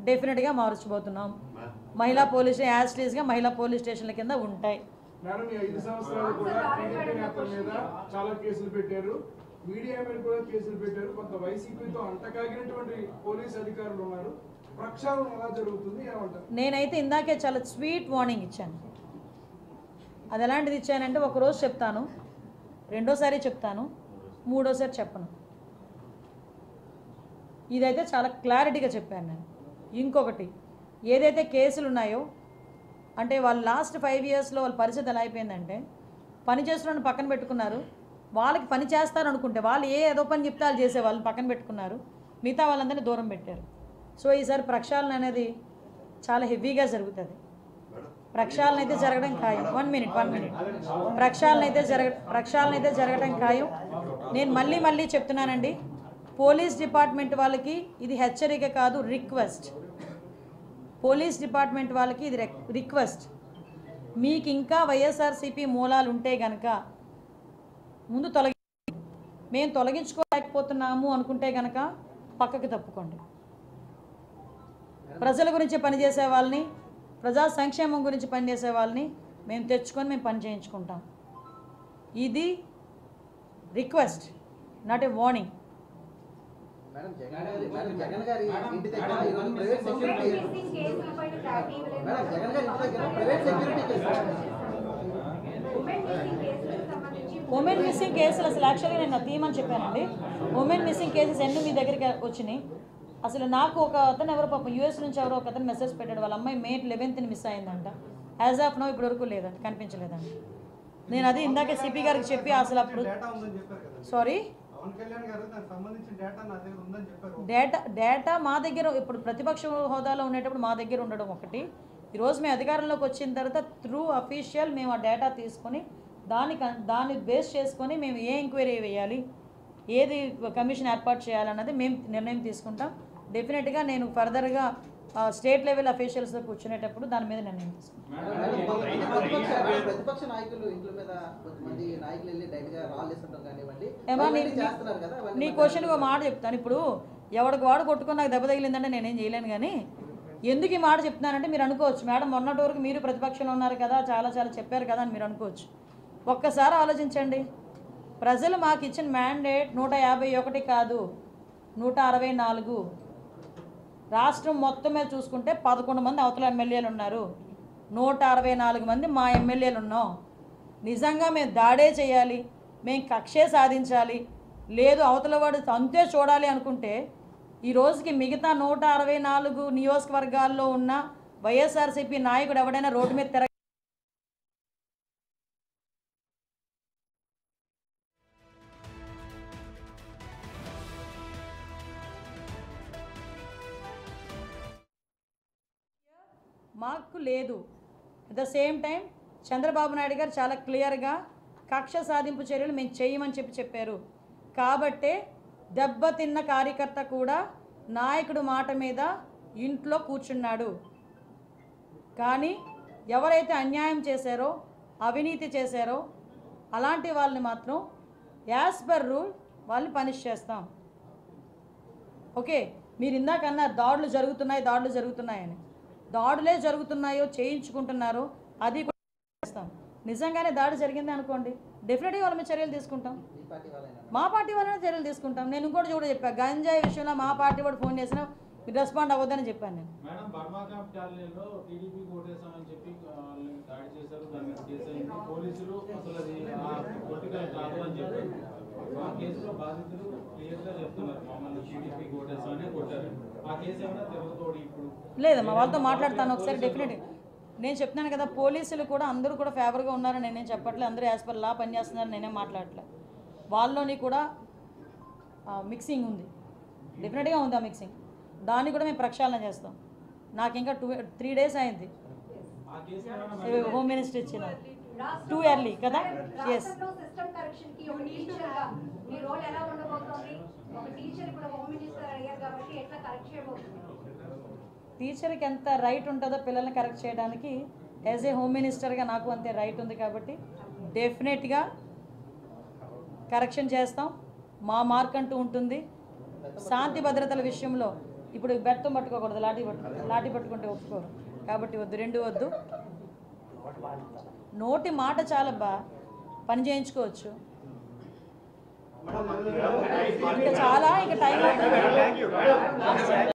డెఫినెట్గా మార్చబోతున్నాం మహిళా పోలీస్ యాజ్టీస్గా మహిళా పోలీస్ స్టేషన్ల కింద ఉంటాయి మేడం ఈ ఐదు సంవత్సరాలు కూడా టీడీపీ నేతల మీద చాలా కేసులు పెట్టారు మీడియా మీద కూడా కేసులు పెట్టారు కొంత వైసీపీతో అంటకాగినటువంటి పోలీస్ అధికారులు ఉన్నారు ప్రక్షాళన ఎలా జరుగుతుంది ఏమంటారు నేనైతే ఇందాకే చాలా స్వీట్ వార్నింగ్ ఇచ్చాను అది ఎలాంటిది ఇచ్చానంటే ఒకరోజు చెప్తాను రెండోసారి చెప్తాను మూడోసారి చెప్పను ఇదైతే చాలా క్లారిటీగా చెప్పాను నేను ఇంకొకటి ఏదైతే కేసులు ఉన్నాయో అంటే వాళ్ళు లాస్ట్ ఫైవ్ ఇయర్స్లో వాళ్ళ పరిస్థితి ఎలా అయిపోయిందంటే పని చేస్తున్న పక్కన పెట్టుకున్నారు వాళ్ళకి పని చేస్తారు అనుకుంటే వాళ్ళు ఏ ఏదో పని చెప్తే వాళ్ళు చేసే వాళ్ళని పక్కన పెట్టుకున్నారు మిగతా వాళ్ళందరినీ దూరం పెట్టారు సో ఈసారి ప్రక్షాళన అనేది చాలా హెవీగా జరుగుతుంది ప్రక్షాళన అయితే జరగడం ఖాయం వన్ మినిట్ వన్ మినిట్ ప్రక్షాళన అయితే జరగ ప్రక్షాళన అయితే జరగడం ఖాయం నేను మళ్ళీ మళ్ళీ చెప్తున్నానండి పోలీస్ డిపార్ట్మెంట్ వాళ్ళకి ఇది హెచ్చరిక కాదు రిక్వెస్ట్ పోలీస్ డిపార్ట్మెంట్ వాళ్ళకి ఇది రెక్- రిక్వెస్ట్ మీకు ఇంకా వైఎస్ఆర్సీపీ మూలాలు ఉంటే గనక ముందు తొలగి మేము తొలగించుకోలేకపోతున్నాము అనుకుంటే గనక పక్కకి తప్పుకోండి ప్రజల గురించి పనిచేసే వాళ్ళని ప్రజా సంక్షేమం గురించి పనిచేసే వాళ్ళని మేము తెచ్చుకొని మేము పని చేయించుకుంటాం ఇది request not a warning madam Jagan గారి మేడం జగన్ గారి ఇంటి దగ్గర ఈరోజు ప్రైవేట్ సెక్యూరిటీ మిస్సింగ్ కేసుల పైన క్లారిటీ ఇవ్వలేదు. మేడం జగన్ గారి ఇంటి దగ్గర private security case women missing కేసులకు సంబంధించి ఉమెన్ మిస్సింగ్ కేసులు అసలు యాక్చువల్గా నేను తీయమని చెప్పానండి ఉమెన్ మిస్సింగ్ కేసెస్ ఎన్ని మీ దగ్గరికి వచ్చినాయి అసలు నాకు ఒక అతను ఎవరో పాపం యూఎస్ నుంచి ఎవరో ఒక అతను మెసేజ్ పెట్టాడు వాళ్ళ అమ్మాయి మే లెవెన్త్ని మిస్ అయిందంట యాజ్ ఆఫ్ నో ఇప్పటి వరకు లేదంట కనిపించలేదంట నేను అది ఇందాకే సిపి గారికి చెప్పి అసలు అప్పుడు డేటా ఉందని చెప్పారు కదా సారీ పవన్ కళ్యాణ్ గారు దానికి సంబంధించిన డేటా నా దగ్గర ఉందని చెప్పారు డేటా డేటా మా దగ్గర ఇప్పుడు ప్రతిపక్ష హోదాలో ఉండేటప్పుడు మా దగ్గర ఉండడం ఒకటి ఈరోజు మేము అధికారంలోకి వచ్చిన తర్వాత త్రూ అఫీషియల్ మేము ఆ డేటా తీసుకొని దాన్ని కన్- దాన్ని బేస్ చేసుకొని మేము ఏ ఎంక్వైరీ వేయాలి ఏది కమిషన్ ఏర్పాటు చేయాలన్నది మేము నిర్ణయం తీసుకుంటాం డెఫినెట్గా నేను ఫర్దర్గా స్టేట్ లెవెల్ అఫీషియల్స్తో కూర్చునేటప్పుడు దాని మీద నిర్ణయం తీసుకుంటాం మేడం కొంతమంది ప్రతిపక్ష ప్రతిపక్ష నాయకులు ఇంట్లో మీద కొంతమంది నాయకులు వెళ్ళి డైరెక్ట్ గా రాళ్ళు వేస్తుంటాం కానివ్వండి ఏమా నీ- అవన్నీ చేస్తున్నారు కదా అవన్నీ నీ క్వశ్చన్కి ఒక మాట చెప్తాను ఇప్పుడు ఎవడికి వాడు కొట్టుకొని నాకు దెబ్బ తగిలిందంటే నేనేం చేయలేను కానీ ఎందుకు ఈ మాట చెప్తున్నానంటే మీరు అనుకోవచ్చు మేడం మొన్నటి వరకు మీరు ప్రతిపక్షంలో ఉన్నారు కదా చాలా చాలా చెప్పారు కదా అని మీరు అనుకోవచ్చు ఒక్కసారి ఆలోచించండి ప్రజలు మాకు ఇచ్చిన మ్యాండేట్ నూట యాభై ఒకటి కాదు నూట అరవై నాలుగు రాష్ట్రం మొత్తం మీద చూసుకుంటే పదకొండు మంది అవతల ఎమ్మెల్యేలు ఉన్నారు నూట అరవై నాలుగు మంది మా ఎమ్మెల్యేలు ఉన్నాం నిజంగా మేము దాడే చేయాలి మేము కక్షే సాధించాలి లేదు అవతల వాడు అంతే చూడాలి అనుకుంటే ఈ రోజుకి మిగతా నూట అరవై నాలుగు నియోజకవర్గాల్లో ఉన్న వైఎస్ఆర్సీపీ నాయకుడు ఎవడైనా రోడ్డు మీద తిరగ మాకు లేదు at the same time Chandrababu Naidu గారు చాలా క్లియర్గా కక్ష సాధింపు చర్యలు మేము చేయమని చెప్పి చెప్పారు కాబట్టే దెబ్బతిన్న కార్యకర్త కూడా నాయకుడు మాట మీద ఇంట్లో కూర్చున్నాడు కానీ ఎవరైతే అన్యాయం చేశారో అవినీతి చేశారో అలాంటి వాళ్ళని మాత్రం యాజ్ పర్ రూల్ వాళ్ళని పనిష్ చేస్తాం ఓకే మీరు ఇందాక అన్నారు దాడులు జరుగుతున్నాయి దాడులు జరుగుతున్నాయని దాడులే జరుగుతున్నాయో చేయించుకుంటున్నారో అది కూడా చేస్తాం నిజంగానే దాడి జరిగింది అనుకోండి డెఫినెట్గా వాళ్ళ మీద చర్యలు తీసుకుంటాం ఈ పార్టీ వాళ్ళైనా మా పార్టీ వాళ్ళనే చర్యలు తీసుకుంటాం నేను ఇంకోటి కూడా చెప్పా గంజాయి విషయంలో మా పార్టీ వాడు ఫోన్ చేసినా మీరు రెస్పాండ్ అవ్వద్దని చెప్పాను నేను మేడం బర్మా క్యాంప్ కాలనీలో టీడీపీ ఓటేసామని చెప్పి వాళ్ళని దాడి చేశారు దాని మీద కేసు అయింది పోలీసులు అసలు అది పొలిటికల్ కాదు అని చెప్పారు ఆ కేసులో బాధితులు క్లియర్ గా చెప్తున్నారు మమ్మల్ని టీడీపీ ఓటేసామనే కొట్టారు ఆ కేసు ఏమైనా తిరుగుతోడి ఇప్పుడు లేదమ్మా వాళ్ళతో మాట్లాడతాను ఒకసారి డెఫినెట్ నేను చెప్తున్నాను కదా పోలీసులు కూడా అందరూ కూడా ఫేవర్గా ఉన్నారని నేనేం చెప్పట్లేదు అందరూ యాజ్ పర్ లా పనిచేస్తున్నారని నేనేం మాట్లాడట్లే వాళ్ళలోని కూడా మిక్సింగ్ ఉంది డెఫినెట్గా ఉంది ఆ మిక్సింగ్ దాన్ని కూడా మేము ప్రక్షాళన చేస్తాం నాకు ఇంకా టూ త్రీ డేస్ అయింది ఆ కేసు ఏమైనా హోమ్ మినిస్టర్ ఇచ్చిన రాష్ట్రంలో- టూ ఇయర్లీ కదా ఎస్ రాష్ట్రంలో సిస్టమ్ కరెక్షన్ కి ఒక టీచర్ గా మీ రోల్ ఎలా ఉండబోతోంది ఒక టీచర్ ఇప్పుడు హోమ్ మినిస్టర్ అయ్యారు కాబట్టి ఎట్లా కరెక్ట్ చేయబోతుంది టీచర్కి ఎంత రైట్ ఉంటుందో పిల్లల్ని కరెక్ట్ చేయడానికి యాజ్ ఏ హోమ్ మినిస్టర్గా నాకు అంతే రైట్ ఉంది కాబట్టి డెఫినెట్గా కరెక్షన్ చేస్తాం మా మార్క్ అంటూ ఉంటుంది శాంతి భద్రతల విషయంలో ఇప్పుడు బెత్తం పట్టుకోకూడదు లాఠీ పట్టు లాఠీ పట్టుకుంటే ఒప్పుకోరు కాబట్టి వద్దు రెండు వద్దు నోటి మాట చాలబ్బా పని చేయించుకోవచ్చు ఇంకా చాలా ఇంకా టైం అవుతుంది